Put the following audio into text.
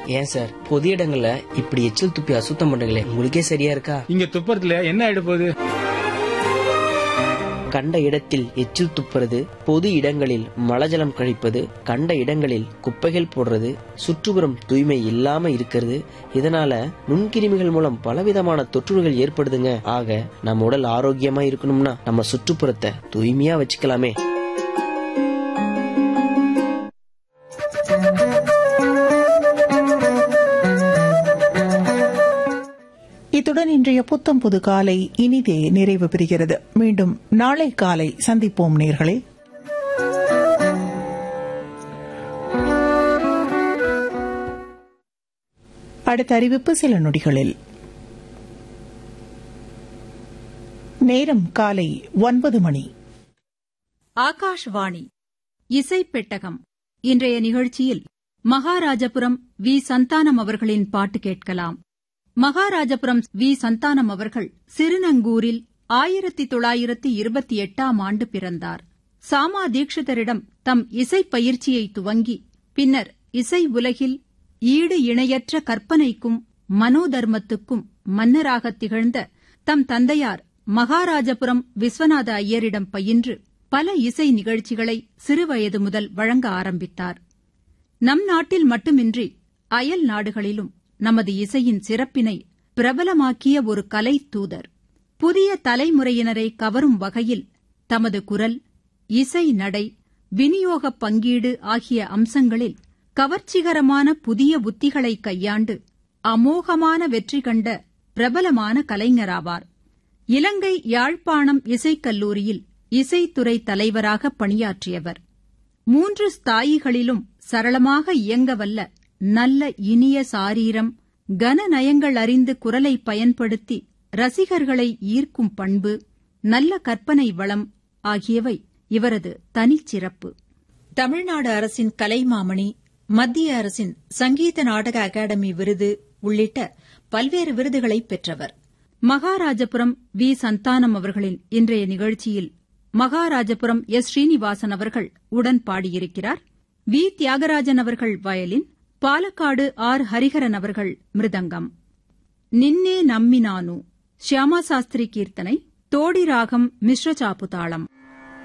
ஏன் சார் பொது இடங்கள்ல இப்படி எச்சில் துப்பி அசுத்தம் பண்றீங்களே உங்களுக்கே சரியா இருக்கா இங்க துப்புறதுல என்ன ஆயிட போகுது கண்ட இடத்தில் எச்சில் துப்புறது பொது இடங்களில் மலஜலம் கழிப்பது கண்ட இடங்களில் குப்பைகள் போடுறது சுற்றுப்புறம் தூய்மை இல்லாம இருக்கிறது இதனால நுண்கிருமிகள் மூலம் பலவிதமான தொற்றுகள் ஏற்படுதுங்க ஆக நம்ம உடல் ஆரோக்கியமா இருக்கணும்னா நம்ம சுற்றுப்புறத்தை தூய்மையா வச்சுக்கலாமே இத்துடன் இன்றைய புத்தம் புது காலை இனிதே நிறைவு பெறுகிறது மீண்டும் நாளை காலை சந்திப்போம் நேர்களே அடுத்த அறிவிப்பு சில நொடிகளில் நேரம் காலை ஒன்பது மணி ஆகாஷ்வாணி இசை பெட்டகம் இன்றைய நிகழ்ச்சியில் மகாராஜபுரம் வி சந்தானம் அவர்களின் பாட்டு கேட்கலாம் மகாராஜபுரம் வி சந்தானம் அவர்கள் சிறுநங்கூரில் ஆயிரத்தி தொள்ளாயிரத்தி இருபத்தி எட்டாம் ஆண்டு பிறந்தார் சாமா தீட்சிதரிடம் தம் இசைப் பயிற்சியை துவங்கி பின்னர் இசை உலகில் ஈடு இணையற்ற கற்பனைக்கும் மனோதர்மத்துக்கும் மன்னராகத் திகழ்ந்த தம் தந்தையார் மகாராஜபுரம் விஸ்வநாத ஐயரிடம் பயின்று பல இசை நிகழ்ச்சிகளை சிறுவயது முதல் வழங்க ஆரம்பித்தார் நம் நாட்டில் மட்டுமின்றி அயல் நாடுகளிலும் நமது இசையின் சிறப்பினை பிரபலமாக்கிய ஒரு கலை தூதர் புதிய தலைமுறையினரை கவரும் வகையில் தமது குரல் இசை நடை விநியோகப் பங்கீடு ஆகிய அம்சங்களில் கவர்ச்சிகரமான புதிய உத்திகளை கையாண்டு அமோகமான வெற்றி கண்ட பிரபலமான கலைஞராவார் இலங்கை யாழ்ப்பாணம் இசைக்கல்லூரியில் இசைத்துறை தலைவராக பணியாற்றியவர் மூன்று ஸ்தாயிகளிலும் சரளமாக இயங்கவல்ல நல்ல இனிய சாரீரம் கனநயங்கள் அறிந்து குரலை பயன்படுத்தி ரசிகர்களை ஈர்க்கும் பண்பு நல்ல கற்பனை வளம் ஆகியவை இவரது தனிச்சிறப்பு தமிழ்நாடு அரசின் கலைமாமணி மத்திய அரசின் சங்கீத நாடக அகாடமி விருது உள்ளிட்ட பல்வேறு விருதுகளை பெற்றவர் மகாராஜபுரம் வி சந்தானம் அவர்களின் இன்றைய நிகழ்ச்சியில் மகாராஜபுரம் எஸ் ஸ்ரீனிவாசன் அவர்கள் உடன் பாடியிருக்கிறார் வி தியாகராஜன் அவர்கள் வயலின் பாலக்காடு ஆர் ஹரிஹரன் அவர்கள் மிருதங்கம் நின்னே நம்பினானு ஷியாமா சாஸ்திரி கீர்த்தனை தோடி ராகம் மிஸ்ர சாப்பு தாளம்